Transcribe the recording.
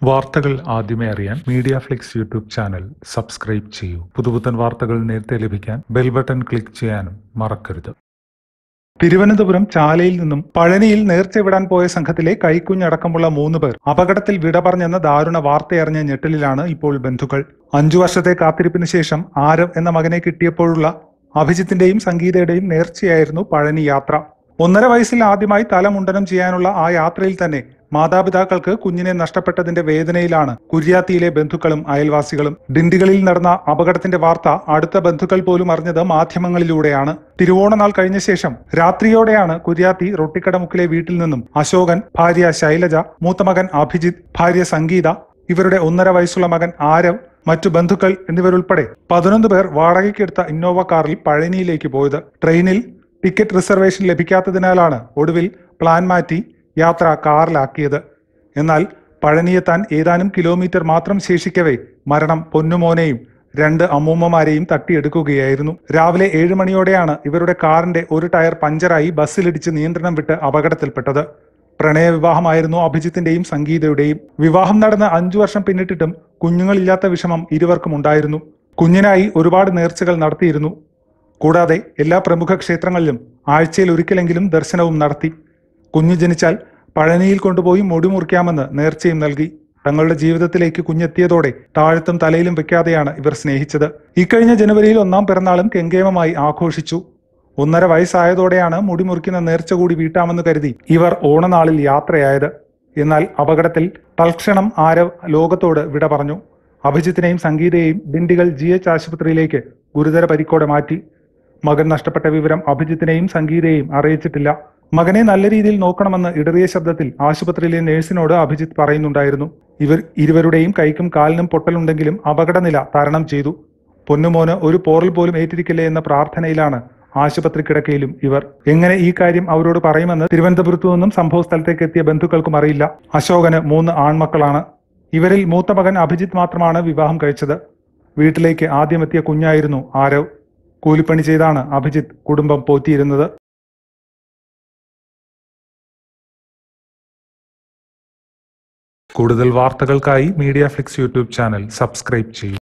വാർത്തകൾ ആദ്യമേ അറിയാൻ media flix YouTube channel subscribe ചെയ്യൂ പുതുപുത്തൻ വാർത്തകൾ നേരത്തെ ലഭിക്കാൻ ബെൽ ബട്ടൺ ക്ലിക്ക് ചെയ്യാനും മറക്കരുത് തിരുവനന്തപുരം ചാലയിൽ നിന്നും പഴനിയിൽ നേർച്ച വിടാൻ പോയ സംഘത്തിലെ കൈക്കുഞ്ഞടക്കമുള്ള മൂന്ന് പേർ അപകടത്തിൽ വിട പറഞ്ഞെന്ന ദാരുണ വാർത്തയറിഞ്ഞ ഞെട്ടലിലാണ് ഇപ്പോൾ ബന്ധുക്കൾ അഞ്ചു വർഷത്തെ കാത്തിരിപ്പിന് ശേഷം ആരവ് എന്ന മകനെ കിട്ടിയപ്പോഴുള്ള അഭിജിത്തിന്റെയും സംഗീതയുടെയും നേർച്ചയായിരുന്നു പഴനി യാത്ര ഒന്നര വയസ്സിൽ ആദ്യമായി തലമുണ്ടനം ചെയ്യാനുള്ള ആ യാത്രയിൽ തന്നെ മാതാപിതാക്കൾക്ക് കുഞ്ഞിനെ നഷ്ടപ്പെട്ടതിന്റെ വേദനയിലാണ് കുര്യാത്തിയിലെ ബന്ധുക്കളും അയൽവാസികളും ഡിണ്ടികളിൽ നടന്ന അപകടത്തിന്റെ വാർത്ത അടുത്ത ബന്ധുക്കൾ പോലും അറിഞ്ഞത് മാധ്യമങ്ങളിലൂടെയാണ് തിരുവോണനാൾ കഴിഞ്ഞ ശേഷം രാത്രിയോടെയാണ് കുര്യാത്തി റൊട്ടിക്കടമുക്കിലെ വീട്ടിൽ നിന്നും അശോകൻ ഭാര്യ ശൈലജ മൂത്തമകൻ അഭിജിത്ത് ഭാര്യ സംഗീത ഇവരുടെ ഒന്നര വയസ്സുള്ള മകൻ ആരവ് മറ്റു ബന്ധുക്കൾ എന്നിവരുൾപ്പെടെ പതിനൊന്ന് പേർ വാടകയ്ക്കെടുത്ത ഇന്നോവ കാറിൽ പഴനിയിലേക്ക് പോയത് ട്രെയിനിൽ ടിക്കറ്റ് റിസർവേഷൻ ലഭിക്കാത്തതിനാലാണ് ഒടുവിൽ പ്ലാൻ മാറ്റി യാത്ര കാറിലാക്കിയത് എന്നാൽ പഴനിയെത്താൻ ഏതാനും കിലോമീറ്റർ മാത്രം ശേഷിക്കവേ മരണം പൊന്നുമോനെയും രണ്ട് അമ്മൂമ്മമാരെയും തട്ടിയെടുക്കുകയായിരുന്നു രാവിലെ ഏഴ് മണിയോടെയാണ് ഇവരുടെ കാറിന്റെ ഒരു ടയർ പഞ്ചറായി ബസ്സിലിടിച്ച് നിയന്ത്രണം വിട്ട് അപകടത്തിൽപ്പെട്ടത് പ്രണയവിവാഹമായിരുന്നു അഭിജിത്തിന്റെയും സംഗീതയുടെയും വിവാഹം നടന്ന് അഞ്ചു വർഷം പിന്നിട്ടിട്ടും കുഞ്ഞുങ്ങളില്ലാത്ത വിഷമം ഇരുവർക്കും ഉണ്ടായിരുന്നു കുഞ്ഞിനായി ഒരുപാട് നേർച്ചകൾ നടത്തിയിരുന്നു കൂടാതെ എല്ലാ പ്രമുഖ ക്ഷേത്രങ്ങളിലും ആഴ്ചയിൽ ഒരിക്കലെങ്കിലും ദർശനവും നടത്തി കുഞ്ഞു ജനിച്ചാൽ പഴനിയിൽ കൊണ്ടുപോയി മുടി മുറിക്കാമെന്ന് നേർച്ചയും നൽകി തങ്ങളുടെ ജീവിതത്തിലേക്ക് കുഞ്ഞെത്തിയതോടെ താഴത്തും തലയിലും വെക്കാതെയാണ് ഇവർ സ്നേഹിച്ചത് ഇക്കഴിഞ്ഞ ജനുവരിയിൽ ഒന്നാം പിറന്നാളും കെങ്കേമമായി ആഘോഷിച്ചു ഒന്നര വയസ്സായതോടെയാണ് മുടി മുറിക്കുന്ന നേർച്ച കൂടി വീട്ടാമെന്ന് കരുതി ഇവർ ഓണനാളിൽ യാത്രയായത് എന്നാൽ അപകടത്തിൽ തൽക്ഷണം ആരവ് ലോകത്തോട് വിട പറഞ്ഞു അഭിജിത്തിനെയും സംഗീതയെയും ദിണ്ടിഗൽ ജി എച്ച് ആശുപത്രിയിലേക്ക് ഗുരുതര പരിക്കോടെ മാറ്റി മകൻ നഷ്ടപ്പെട്ട വിവരം അഭിജിത്തിനെയും സംഗീതയെയും അറിയിച്ചിട്ടില്ല മകനെ നല്ല രീതിയിൽ നോക്കണമെന്ന് ഇടറിയ ശബ്ദത്തിൽ ആശുപത്രിയിലെ നഴ്സിനോട് അഭിജിത്ത് പറയുന്നുണ്ടായിരുന്നു ഇവർ ഇരുവരുടെയും കൈക്കും കാലിനും പൊട്ടലുണ്ടെങ്കിലും അപകടനില തരണം ചെയ്തു പൊന്നുമോന് ഒരു പോറൽ പോലും ഏറ്റിരിക്കില്ലേ എന്ന പ്രാർത്ഥനയിലാണ് ആശുപത്രി കിടക്കയിലും ഇവർ എങ്ങനെ ഈ കാര്യം അവരോട് പറയുമെന്ന് തിരുവനന്തപുരത്തു നിന്നും സംഭവ സ്ഥലത്തേക്ക് എത്തിയ ബന്ധുക്കൾക്കും അറിയില്ല അശോകന് മൂന്ന് ആൺമക്കളാണ് ഇവരിൽ മൂത്ത മകൻ അഭിജിത്ത് മാത്രമാണ് വിവാഹം കഴിച്ചത് വീട്ടിലേക്ക് ആദ്യമെത്തിയ കുഞ്ഞായിരുന്നു ആരവ് കൂലിപ്പണി ചെയ്താണ് അഭിജിത്ത് കുടുംബം പോറ്റിയിരുന്നത് കൂടുതൽ വാർത്തകൾക്കായി media flix YouTube channel subscribe ചെയ്യൂ